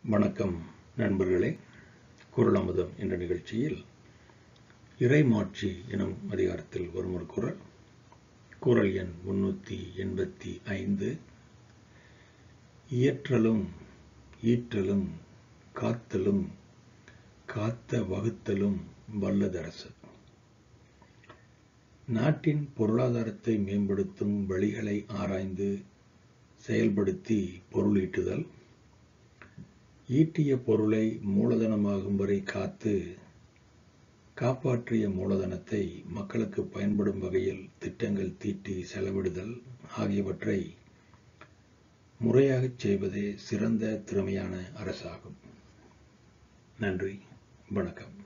வணக்கம் நண்பர்களே குரல் அமுதம் என்ற நிகழ்ச்சியில் இறைமாட்சி எனும் அதிகாரத்தில் வரும் ஒரு குரல் குரல் எண் முன்னூற்றி எண்பத்தி ஐந்து இயற்றலும் ஈற்றலும் காத்தலும் காத்த வகுத்தலும் வல்லதரசு நாட்டின் பொருளாதாரத்தை மேம்படுத்தும் வழிகளை ஆராய்ந்து செயல்படுத்தி பொருளீட்டுதல் ஈட்டிய பொருளை மூலதனமாகும் வரை காத்து காப்பாற்றிய மூலதனத்தை மக்களுக்கு பயன்படும் வகையில் திட்டங்கள் தீட்டி செலவிடுதல் ஆகியவற்றை முறையாகச் செய்வதே சிறந்த திறமையான அரசாகும் நன்றி வணக்கம்